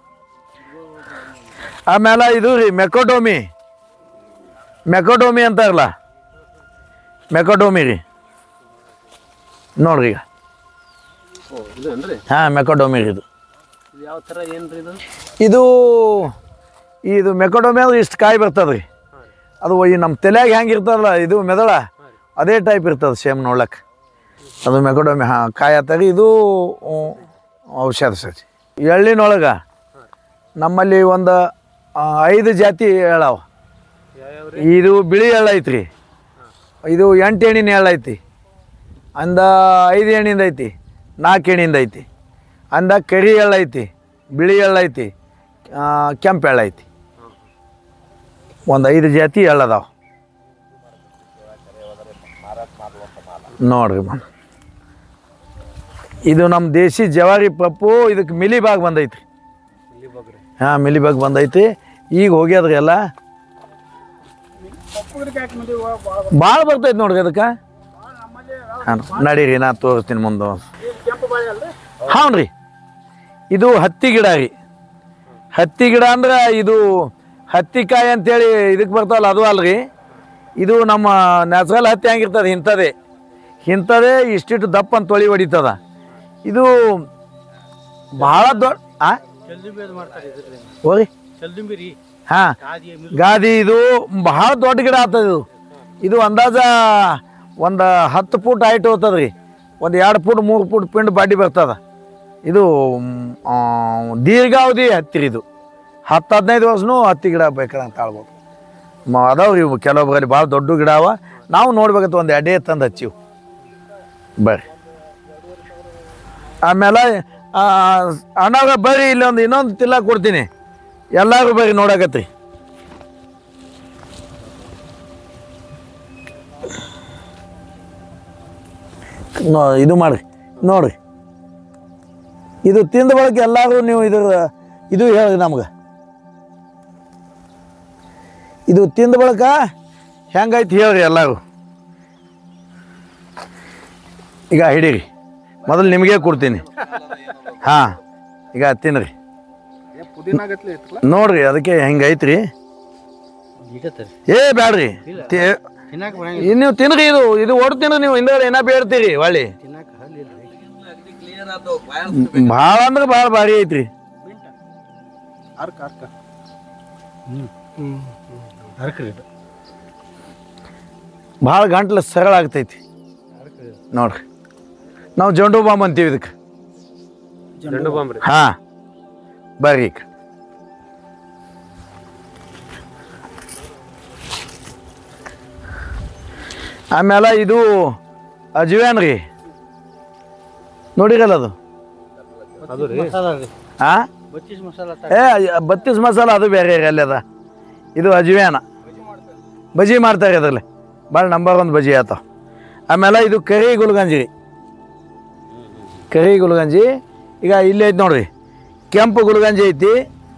Speaker 1: ಆಮೇಲೆ ಇದು ರೀ ಮೆಕೋಟೋಮಿ ಮೆಕೋಟೋಮಿ ಅಂತಾರಲ್ಲ ಮೆಕೋಟೋಮಿ ರೀ ನೋಡ್ರಿ ಈಗ
Speaker 3: ಓ ಇದು ಏನ್ರಿ
Speaker 1: ಹಾಂ ಮೆಕೋಟೋಮಿ ರೀ ಇದು
Speaker 3: ಇದು ಯಾವ ಥರ ಏನ್ರಿ ಇದು
Speaker 1: ಇದು ಇದು ಮೆಕೊಡೊಮೆ ಅಂದ್ರೆ ಇಷ್ಟು ಕಾಯಿ ಬರ್ತದೆ ರೀ ಅದು ಈ ನಮ್ಮ ತಲೆಯಾಗ ಹೆಂಗೆ ಇರ್ತದಲ್ಲ ಇದು ಮೆದಳ ಅದೇ ಟೈಪ್ ಇರ್ತದೆ ಸೇಮ್ ನೋಡ್ಲಕ್ಕೆ ಅದು ಮೆಕೊಡೊಮೆ ಹಾಂ ಕಾಯಿ ಆತಾಗ ಇದು ಉ, ಔಷಧ ಸಸಿ ಎಳ್ಳಿನೊಳಗೆ ನಮ್ಮಲ್ಲಿ ಒಂದು ಆ, ಐದು ಜಾತಿ ಎಳ್ಳವ
Speaker 3: ಯಾವ್ಯಾವ
Speaker 1: ಇದು ಬಿಳಿ ಎಳ್ಳು ಐತ್ರಿ ಇದು ಎಂಟು ಎಣ್ಣಿನ ಎಳ್ಳು ಐತಿ ಅಂದ ಐದು ಎಣ್ಣಿಂದ ಐತಿ ನಾಲ್ಕು ಎಣ್ಣಿಂದ ಐತಿ ಅಂದ ಕರಿ ಎಳ್ಳು ಐತಿ ಬಿಳಿ ಎಳ್ಳು ಐತಿ ಆ, ಕೆಂಪು ಎಳ್ಳು ಐತಿ ಒಂದು ಐದು ಜಾತಿ ಎಳ್ಳು ಅದಾವ ನೋಡ್ರಿ ಬಾ ಇದು ನಮ್ಮ ದೇಶಿ ಜವಾರಿ ಪಪ್ಪು ಇದಕ್ಕೆ ಮಿಲಿಬಾಗ್ ಬಂದೈತ್ರಿ ಹಾಂ ಮಿಲಿಬಾಗ್ ಬಂದೈತಿ ಈಗ ಹೋಗ್ಯದ್ರಿ ಎಲ್ಲ
Speaker 2: ಕಪ್ಪುಗರಿಗೆ ಯಾಕೆ ಮಂದಿ ಭಾಳ
Speaker 1: ಭಾಳ ಬರ್ತೈತಿ ನೋಡ್ರಿ ಅದಕ್ಕೆ ಹಾಂ ನಡೀರಿ ನಾ ತೋರಿಸ್ತೀನಿ ಮುಂದೆ
Speaker 2: ಕೆಂಪು ಬಾಳೆ ಅಲ್ರಿ
Speaker 1: ಹಾಂ ರೀ ಇದು ಹತ್ತಿ ಗಿಡ ರೀ ಹತ್ತಿ ಗಿಡ ಅಂದ್ರೆ ಇದು ಹತ್ತಿಕಾಯಿ ಅಂತೇಳಿ ಇದಕ್ಕೆ ಬರ್ತಾವಲ್ಲ ಅದು ಅಲ್ರಿ ಇದು ನಮ್ಮ ನ್ಯಾಚುರಲ್ ಹತ್ತಿ ಹಂಗಿರ್ತದೆ ಇಂಥದೇ ಇಂಥದೇ ಇಷ್ಟಿಟ್ಟು ದಪ್ಪ ಅಂತ ತೊಳಿ ಹೊಡಿತದ ಇದು ಭಾಳ ದೊಡ್ಡ ಆ
Speaker 2: ಜಲ್ದಿಂಬಿ ಅದು ಮಾಡ್ತಾರೆ ಇದ್ರಲ್ಲಿ
Speaker 1: ಹೋರಿ
Speaker 2: ಜಲ್ದಿಂಬಿ ರೀ
Speaker 1: ಹಾಂ
Speaker 2: ಗಾದಿ
Speaker 1: ಗಾದಿ ಇದು ಭಾಳ ದೊಡ್ಡ ಗಿಡ ಆಗ್ತದೆ ಇದು ಇದು ಅಂದಾಜ ಒಂದು ಹತ್ತು ಫೂಟ್ ಹೈಟ್ ಹೋಗ್ತದೆ ರೀ ಒಂದು ಎರಡು ಫೂಟ್ ಮೂರು ಫೂಟ್ ಪಿಂಡ್ ಬಾಡಿ ಬರ್ತದ ಇದು ಮ್, ಆ, ದೀರ್ಘಾವಧಿ ಹತ್ತಿರ ಇದು ಹತ್ತು ಹದಿನೈದು ವರ್ಷನೂ ಹತ್ತಿ ಗಿಡ ಬೇಕಾದಂತ ತಾಳ್ಬೋದು ಮ ಅದಾವ ಇವು ಕೆಲವೊಬ್ಬರಲ್ಲಿ ಭಾಳ ದೊಡ್ಡ ಗಿಡ ಅವ ನಾವು ನೋಡ್ಬೇಕಂತ ಒಂದು ಎಡೆ ತಂದು ಹಚ್ಚಿವು ಬರ್ರಿ ಆಮೇಲೆ ಆ, ಅಣ್ಣಾಗ ಬರ್ರಿ ಇಲ್ಲಿ ಒಂದು ಇನ್ನೊಂದು ತಿಲ್ಲ ಕೊಡ್ತೀನಿ ಎಲ್ಲರೂ ಬರ್ರಿ ನೋಡಕತ್ರಿ ನೋ- ಇದು ಮಾಡ್ರಿ ನೋಡ್ರಿ ಇದು ತಿಂದ ಬಳಕ ಎಲ್ಲರೂ ನೀವು ಇದ್ರ ಇದು ಹೇಳಿ ನಮ್ಗೆ ಇದು ತಿಂದ ಬಳಕ ಹೆಂಗೈತಿ ಹೇಳ್ರಿ ಎಲ್ಲರೂ ಈಗ ಹಿಡೀರಿ ಮೊದಲು ನಿಮಗೆ ಕೊಡ್ತೀನಿ ಹಾಂ ಈಗ ತಿನ್ನಿರಿ
Speaker 2: ಪುದೀನ ಗತ್ಲೆ ಇತ್ತಲ್ಲ
Speaker 1: ನೋಡ್ರಿ ಅದಕ್ಕೆ ಹೆಂಗೈತ್ರಿ
Speaker 2: ಈಗತ್ತೆ
Speaker 1: ಏ ಬ್ಯಾಡ್ರಿ ತಿ-
Speaker 2: ತಿನ್ನಕ್ಕೆ ಬರಂಗ
Speaker 1: ಇನ್ನು ನೀವು ತಿನ್ರಿ ಇದು ಇದು ಓಡ್ ತಿನ್ರಿ ನೀವು ಹಿಂದೆ ಏನ ಬೇಡ್ತೀರಿ ಹೊಳ್ಳಿ
Speaker 2: ತಿನ್ನಕ್ಕೆ ಹಲ್ಲಿಲ್ರಿ
Speaker 1: ಭಾಳ ಅಂದ್ರೆ ಭಾಳ ಭಾರಿ ಐತ್ರಿ
Speaker 2: ಬಿಂಟ ಅರ್ಕ ಅರ್ಕ ಹ್ಞೂ ಹ್ಞೂ ಅರ್ಕ್ರಿ ಇದು
Speaker 1: ಭಾಳ ಗಂಟ್ಲು ಸರಳ ಆಗ್ತೈತಿ ನೋಡ್ರಿ ನಾವು ಜಂಡು ಬಾಂಬ್ ಅಂತೀವಿ ಇದಕ್ಕೆ
Speaker 3: ಜಂಡು ಬಾಂಬ್ ರೀ
Speaker 1: ಹಾಂ ಬರ್ರಿ ಈಗ ಆಮೇಲೆ ಇದು ಅಜ್ವೇನ್ ರೀ ನೋಡಿರಲ್ಲ ಅದು
Speaker 3: ಅದು ರೀ
Speaker 2: ಮಸಾಲ ರೀ
Speaker 1: ಹಾಂ
Speaker 2: ಬಚ್ಚಿಸ್ ಮಸಾಲ
Speaker 1: ಏ ಬತ್ತೀಸ್ ಮಸಾಲ ಅದು ಬೇರೆ ರೀ ಅಲ್ಲಿ ಅದ ಇದು ಅಜ್ವೇನ ಬಜಿ ಮಾಡ್ತಾರೆ ಅದರಲ್ಲಿ ಭಾಳ ನಂಬರ್ ಒಂದು ಬಜಿ ಆತ ಆಮೇಲೆ ಇದು ಕರಿ ಗುಲ್ಗಂಜಿ ರೀ ಕರಿ ಗುಲ್ಗಂಜಿ ಈಗ ಇಲ್ಲಿ ಐತಿ ನೋಡ್ರಿ ಕೆಂಪು ಗುಲ್ಗಂಜಿ ಐತಿ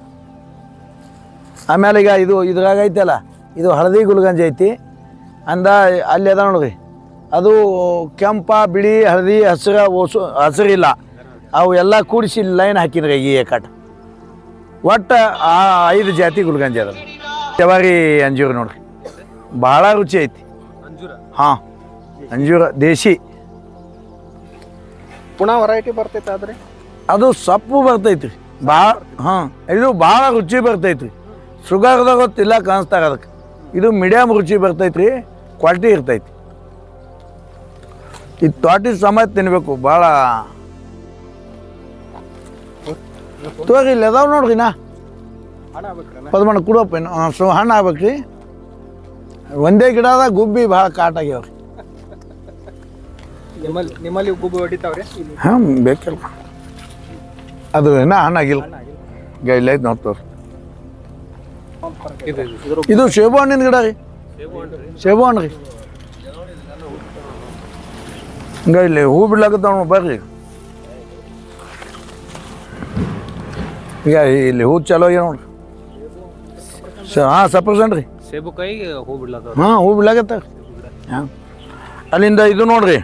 Speaker 1: ಆಮೇಲೆ ಈಗ ಇದು ಇದ್ರಾಗ ಐತಲ್ಲ ಇದು ಹಳದಿ ಗುಲ್ಗಂಜಿ ಐತಿ ಅಂದ ಅಲ್ಲಿ ಅದ ನೋಡ್ರಿ ಅದು ಕೆಂಪ ಬಿಳಿ ಹಳದಿ ಹಸಿರ ಓಸು ಹಸಿರಿಲ್ಲ ಅವು ಎಲ್ಲ ಕೂಡಿಸಿ ಲೈನ್ ಹಾಕಿದ್ರಿ ಈ ಏಕಾಟ ಒಟ್ಟು ಆ ಐದು ಜಾತಿ ಗುಲ್ಗಂಜಿ ಅದ ಜವಾರಿ ಅಂಜೂರ ನೋಡ್ರಿ ಭಾಳ ರುಚಿ ಐತಿ
Speaker 3: ಅಂಜೂರ
Speaker 1: ಹಾಂ ಅಂಜೂರ ದೇಶಿ
Speaker 2: ಪುನಃ ವೆರೈಟಿ ಬರ್ತೈತೆ ಆದ್ರೆ
Speaker 1: ಅದು ಸೊಪ್ಪು ಬರ್ತೈತ್ರಿ ಭಾಳ ಹಾಂ ಇದು ಭಾಳ ರುಚಿ ಬರ್ತೈತ್ರಿ ಶುಗರ್ದಾಗ ಗೊತ್ತಿಲ್ಲ ಕಾಣಿಸ್ತಾರೆ ಅದಕ್ಕೆ ಇದು ಮೀಡಿಯಮ್ ರುಚಿ ಬರ್ತೈತ್ರಿ ಕ್ವಾಲಿಟಿ ಇರ್ತೈತಿ ಇದು ತೋಟಿ ಸಮೇತ ತಿನ್ಬೇಕು ಭಾಳ ತೋರಿ ಇಲ್ಲಿ ಅದಾವ ನೋಡ್ರಿ ನಾ
Speaker 2: ಹಣ ಆಗ್ಬೇಕ್ರಣ್ಣ
Speaker 1: ಪದ್ಮಣ್ಣ ಕುಡಪ್ಪ ಇನ್ನು ಹಾಂ ಸೊ ಹಣ್ಣು ಆಗ್ಬೇಕ್ರಿ ಒಂದೇ ಗಿಡದಾಗ ಗುಬ್ಬಿ ಭಾಳ ಕಾಟಾಗ್ಯಾವ್ರಿ
Speaker 2: ನಿಮ್ಮಲ್ಲಿ ನಿಮ್ಮಲ್ಲಿ ಗುಬ್ಬಿ ಹೊಡಿತಾವ್ರಿ
Speaker 1: ಹಾಂ ಬೇಕಲ್ಲ ಅದು ಇನ್ನೂ ಹಣ್ಣಾಗಿಲ್ಲ ಈಗ ಇಲ್ಲ ಐತೆ ನೋಡ್ತವ್ರಿ
Speaker 3: ಇದು ಇದು
Speaker 1: ಇದು ಸೇಬು ಹಣ್ಣಿನ ಗಿಡ ರೀ ಸೇಬು ಹಣ್ಣು ರೀ ಹಿಂಗ ಇಲ್ಲಿ ಹೂ ಬಿಡ್ಲಾಕತ್ತಾವ ಬರ್ರಿ ಈಗ ಇಲ್ಲಿ ಹೂ ಚಲೋ ಆಗ್ಯಾವ ನೋಡ್ರಿ ಸ ಹಾಂ ಸಪ್ರಸೆಂಟ್ ರೀ
Speaker 3: ಸೇಬು ಕೈಗೆ ಹೂ ಬಿಡ್ಲತ್ತವ
Speaker 1: ಹಾಂ ಹೂ ಬಿಡ್ಲಾಕತ್ತಾವ ಹಾಂ ಅಲ್ಲಿಂದ ಇದು ನೋಡ್ರಿ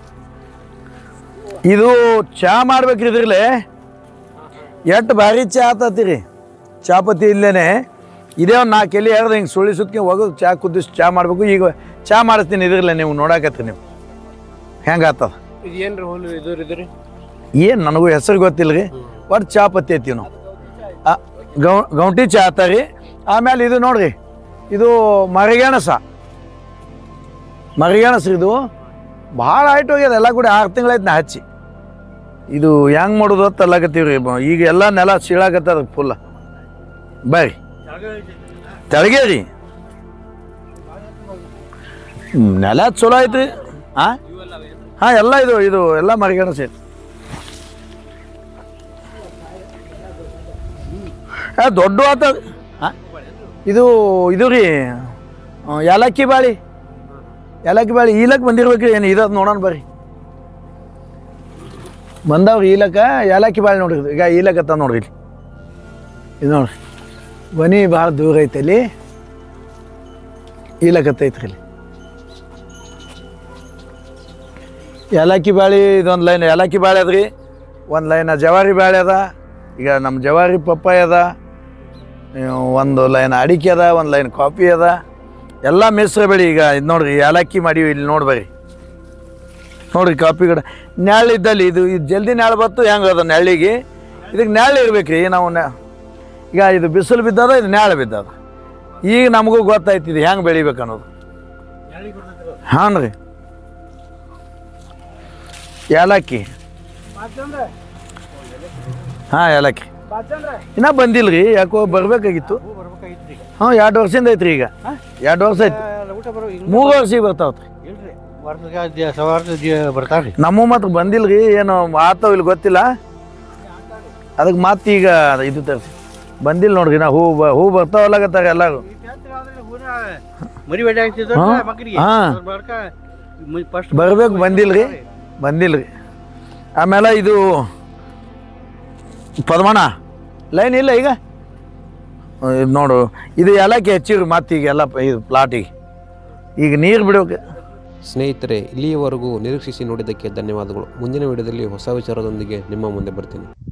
Speaker 1: ಇದು ಚಾ ಮಾಡ್ಬೇಕ್ರಿ ಇದ್ರಲ್ಲೇ ಎಷ್ಟು ಭಾರಿ ಚಾ ಆತತಿ ಚಾಪತಿ ಇಲ್ಲೇನೆ ಇದೇ ಒಂದು ನಾಲ್ಕು ಎಲೆ ಹೇಳ್ದೆ ಹಿಂಗೆ ಸುಳಿ ಸುತ್ಕೊಂಡು ಹೋಗೋದು ಚಾ ಕುದಿಸಿ ಚಾ ಮಾಡಬೇಕು ಈಗ ಚಾ ಮಾಡಿಸ್ತೀನಿ ಇದ್ರಲ್ಲೇ ನೀವು ನೋಡಾಕತ್ರಿ ನೀವು ಹೆಂಗೆ ಆತದ
Speaker 3: ಇದು ಏನ್ರಿ ಹೋಲ್ ಇದು ಇದು ರೀ
Speaker 1: ಏನು ನನಗೂ ಹೆಸರು ಗೊತ್ತಿಲ್ಲ ರೀ ಒಟ್ಟು ಚಾ ಪತ್ತಿ ಐತಿ ನಾವು ಆ, ಗೌ ಗೌಂಟಿ ಚಾ ಆತ ರೀ ಆಮೇಲೆ ಇದು ನೋಡ್ರಿ ಇದು ಮರಿಗೆಣಸ ಮರಿಗೆಣಸ ಇದು ಭಾಳ ಹೈಟ್ ಹೋಗ್ಯದ ಎಲ್ಲ ಕೂಡ ಆರು ತಿಂಗಳೈತೆ ನಾ ಹಚ್ಚಿ ಇದು ಹೆಂಗೆ ಮಾಡೋದು ಅಂತ ಅಲ್ಲಾಕತ್ತೀವಿ ರೀ ಈಗ ಎಲ್ಲ ನೆಲ ಸೀಳಾಕತ್ತದ ಫುಲ್ ಬರ್ರಿ ತೆಳಗೆ ರೀ ಹ್ಮ್, ನೆಲ ಚಲೋ ಐತ್ರಿ ಹಾಂ ಹಾಂ ಎಲ್ಲ ಇದು ಇದು ಎಲ್ಲ ಮರಿಗೆಣಸ ಐತಿ ಆ, ದೊಡ್ಡ ಆತ ಹಾಂ ಇದು ಇದು ರೀ ಆ, ಏಲಕ್ಕಿ ಬಾಳಿ ಏಲಕ್ಕಿ ಬಾಳಿ ಈಲಕ್ಕೆ ಬಂದಿರ್ಬೇಕ್ರಿ ಏನು ಇರೋದು ನೋಡೋಣ ಬರ್ರಿ ಬಂದವ್ರಿ ಈಲಕ್ಕ ಏಲಕ್ಕಿ ಬಾಳಿ ನೋಡ್ರಿ ಇದು. ಈಗ ಈಲಕ್ಕತ್ತ ನೋಡ್ರಿ ಇಲ್ಲಿ ಇದು ನೋಡ್ರಿ ಬನಿ ಭಾಳ ದೂರ ಐತೆ ಇಲ್ಲಿ ಈಲಕತ್ತೈತ್ರಿ ಇಲ್ಲಿ ಏಲಕ್ಕಿ ಬಾಳಿ ಇದೊಂದು ಲೈನ್ ಏಲಕ್ಕಿ ಬಾಳೆ ಅದ್ರಿ ಒಂದು ಲೈನ್ ಜವಾರಿ ಬಾಳೆ ಅದ ಈಗ ನಮ್ಮ ಜವಾರಿ ಪಪ್ಪಾಯ ಅದ ಇವ್ ಒಂದು ಲೈನ್ ಅಡಿಕೆ ಅದ ಒಂದು ಲೈನ್ ಕಾಫಿ ಅದ ಎಲ್ಲ ಮಿಶ್ರ ಬೆಳಿ ಈಗ ಇದು ನೋಡ್ರಿ ಏಲಕ್ಕಿ ಮಾಡೀವಿ ಇಲ್ಲಿ ನೋಡಿ ಬರ್ರಿ ನೋಡ್ರಿ ಕಾಫಿ ಗಿಡ ನೆರಳು ಇದ್ದಲ್ಲಿ ಇದು ಇದು ಜಲ್ದಿ ನೆರಳು ಬತ್ತು ಹೆಂಗೆ ಅದ ನೆರಳಿಗೆ ಇದಕ್ಕೆ ನೆರಳು ಇರ್ಬೇಕ್ರಿ ನಾವು ನೆ ಈಗ ಇದು ಬಿಸಿಲು ಬಿದ್ದದ ಇದು ನೆರಳು ಬಿದ್ದದ ಈಗ ನಮಗೂ ಗೊತ್ತಾಯ್ತು ಇದು ಹೆಂಗೆ ಬೆಳಿಬೇಕು ಅನ್ನೋದು ಹಾಂ ರೀ ಏಲಕ್ಕಿ ಹಾಂ ಏಲಕ್ಕಿ ಇನ್ನೂ ಬಂದಿಲ್ಲ ರೀ ಯಾಕೋ ಬರ್ಬೇಕಾಗಿತ್ತು ಹಾಂ ಎರಡು ವರ್ಷದಿಂದ ಐತ್ರಿ ಈಗ ಎರಡು ವರ್ಷ ಐತಿ
Speaker 2: ಊಟ ಬರೋ
Speaker 1: ಮೂರು ವರ್ಷಕ್ಕೆ ಬರ್ತಾವ್ರಿ
Speaker 2: ಇಲ್ರಿ ವರ್ಷಕ್ಕೆ ಸವಾರ ಬರ್ತಾವ್ರಿ
Speaker 1: ನಮ್ಮ ಮಾತ್ರ ಬಂದಿಲ್ಲ ರೀ ಏನು ಆತಾವ ಇಲ್ಲಿ ಗೊತ್ತಿಲ್ಲ ಅದಕ್ಕೆ ಮತ್ತೆ ಈಗ ಇದು ತರಿಸಿ ಬಂದಿಲ್ಲ ನೋಡ್ರಿ ನಾ ಹೂ ಬ ಹೂ ಬರ್ತಾವಲ್ಲಾಗತ್ತಾರೆ ಎಲ್ಲರೂ
Speaker 2: ಮರಿ ಬೇಟೆ ಆಗ್ತಿದ್ರು
Speaker 1: ಹಾ?
Speaker 2: ಮಕ್ಕಳಿಗೆ
Speaker 1: ಹಾ.
Speaker 2: ಫಸ್ಟ್
Speaker 1: ಬರ್ಬೇಕು ಬಂದಿಲ್ಲ ರೀ ಬಂದಿಲ್ಲ ರೀ ಆಮೇಲೆ ಇದು ಪದ್ಮಣ ಲೈನ್ ಇಲ್ಲ ಈಗ ಆ, ಇದು ನೋಡು ಇದು ಎಲ್ಲಕ್ಕೆ ಹೆಚ್ಚಿರಿ ಮತ್ತೆ ಈಗ ಎಲ್ಲ ಪ- ಇದು ಪ್ಲಾಟಿಗೆ ಈಗ ನೀರು ಬಿಡೋಕೆ
Speaker 3: ಸ್ನೇಹಿತರೆ ಇಲ್ಲಿಯವರೆಗೂ ನಿರೀಕ್ಷಿಸಿ ನೋಡಿದ್ದಕ್ಕೆ ಧನ್ಯವಾದಗಳು ಮುಂದಿನ ವಿಡಿಯೋದಲ್ಲಿ ಹೊಸ ವಿಚಾರದೊಂದಿಗೆ ನಿಮ್ಮ ಮುಂದೆ ಬರ್ತೀನಿ